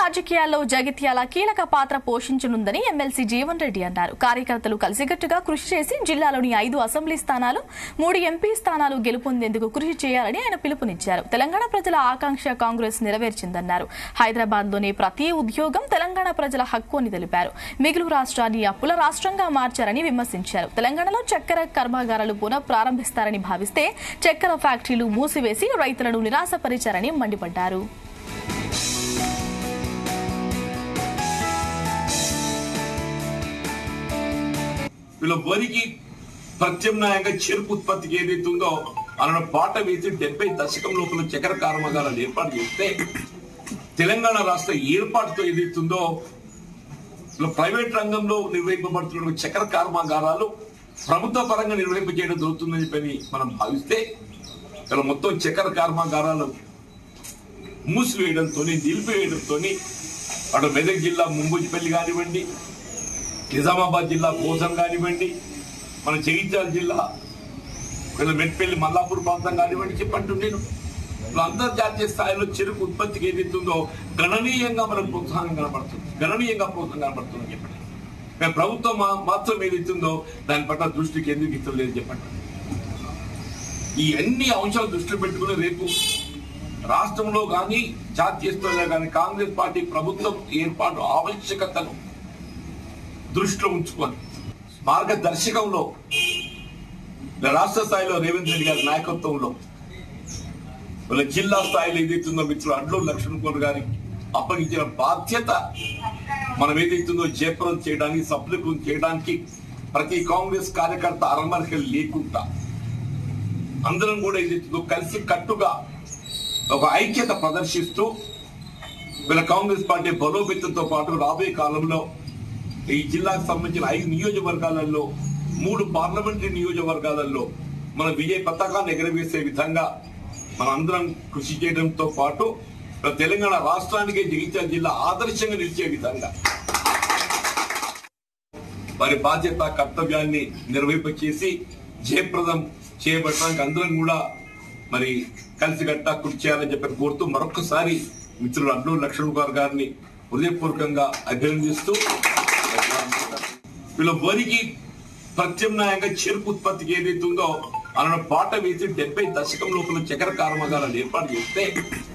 రాజకీయాల్లో జగిత్యాల కీలక పాత్ర పోషించనుందని ఎమ్మెల్సీ జీవన్ రెడ్డి అన్నారు కార్యకర్తలు కలిసికట్టుగా కృషి చేసి జిల్లాలోని ఐదు అసెంబ్లీ స్థానాలు మూడు ఎంపీ స్థానాలు గెలుపొందేందుకు కృషి చేయాలని ఆయన పిలుపునిచ్చారు తెలంగాణ ప్రజల ఆకాంక్ష కాంగ్రెస్ నెరవేర్చిందన్నారు హైదరాబాద్ లోని ప్రతి ఉద్యోగం తెలంగాణ ప్రజల హక్కు అని తెలిపారు మిగులు రాష్ట్రాన్ని అప్పుల రాష్ట్రంగా మార్చారని విమర్శించారు తెలంగాణలో చక్కెర కర్మాగారాలు పునః ప్రారంభిస్తారని భావిస్తే చక్కెర ఫ్యాక్టరీలు మూసివేసి రైతులను నిరాశపరిచారని మండిపడ్డారు వీళ్ళ వరికి ప్రత్యామ్నాయంగా చెరుకు ఉత్పత్తికి ఏదైతే ఉందో అలా పాట వేసి డెబ్బై దశకం లోపల చక్కెర కర్మాగారాలు ఏర్పాటు చేస్తే తెలంగాణ రాష్ట్ర ఏర్పాటుతో ఏదైతుందో ఇలా ప్రైవేట్ రంగంలో నిర్వహింపబడుతున్న చక్కెర కర్మాగారాలు ప్రభుత్వ పరంగా నిర్వహింప చేయడం జరుగుతుందని చెప్పని మనం భావిస్తే ఇలా మొత్తం చక్కెర కర్మాగారాలు మూసివేయడంతో నిలిపివేయడంతో అటు మెదక్ జిల్లా ముంబుజిపల్లి కానివ్వండి నిజామాబాద్ జిల్లా భోజం కానివ్వండి మన జగిత్యాల జిల్లా వీళ్ళ మెట్పల్లి మల్లాపూర్ ప్రాంతం కానివ్వండి చెప్పండి నేను ఇప్పుడు అంతర్జాతీయ స్థాయిలో చెరుకు ఉత్పత్తికి ఏదైతుందో గణనీయంగా మనకు ప్రోత్సాహం కనబడుతుంది గణనీయంగా ప్రోత్సాహం కనబడుతుంది చెప్పండి మేము ప్రభుత్వం మా- మాత్రం ఏదైతుందో దాని పట్ల దృష్టి కేంద్రీకరించలేదు చెప్పండి ఈ అన్ని అంశాలు దృష్టిలో పెట్టుకుని రేపు రాష్ట్రంలో కానీ జాతీయ స్థాయిలో కానీ కాంగ్రెస్ పార్టీ ప్రభుత్వం ఏర్పాటు ఆవశ్యకతను దృష్టిలో ఉంచుకొని మార్గదర్శకంలో రాష్ట్ర స్థాయిలో రేవంత్ రెడ్డి గారి నాయకత్వంలో వాళ్ళ జిల్లా స్థాయిలో ఏదైతుందో మిత్రులు అడ్లూరు లక్ష్మణ్ కుమార్ గారికి అప్పగించిన బాధ్యత మనం ఏదైతుందో జయప్రదం చేయడానికి సఫలీకృతం చేయడానికి ప్రతి కాంగ్రెస్ కార్యకర్త అరమరికలు లేకుండా అందరం కూడా ఏదైతుందో కలిసి కట్టుగా ఒక ఐక్యత ప్రదర్శిస్తూ వీళ్ళ కాంగ్రెస్ పార్టీ బలోపేతంతో పాటు రాబోయే కాలంలో ఈ జిల్లాకు సంబంధించిన ఐదు నియోజకవర్గాలలో మూడు పార్లమెంటరీ నియోజకవర్గాలలో మన విజయ పతాకాన్ని ఎగరవేసే విధంగా మన అందరం కృషి చేయడంతో పాటు మన తెలంగాణ రాష్ట్రానికి జగిత్యాల జిల్లా ఆదర్శంగా నిలిచే విధంగా వారి బాధ్యత కర్తవ్యాన్ని నిర్వహింపచేసి జయప్రదం చేయబడటానికి అందరం కూడా మరి కలిసిగట్ట కృషి చేయాలని చెప్పి కోరుతూ మరొకసారి మిత్రులు అడ్లూరు లక్ష్మణ్ గారు గారిని హృదయపూర్వకంగా అభినందిస్తూ వీళ్ళ వరికి ప్రత్యామ్నాయంగా చెరుకు ఉత్పత్తికి ఏదైతే ఉందో అలా పాట వేసి డెబ్బై దశకం లోపల చక్కెర కర్మాగారాలు ఏర్పాటు చేస్తే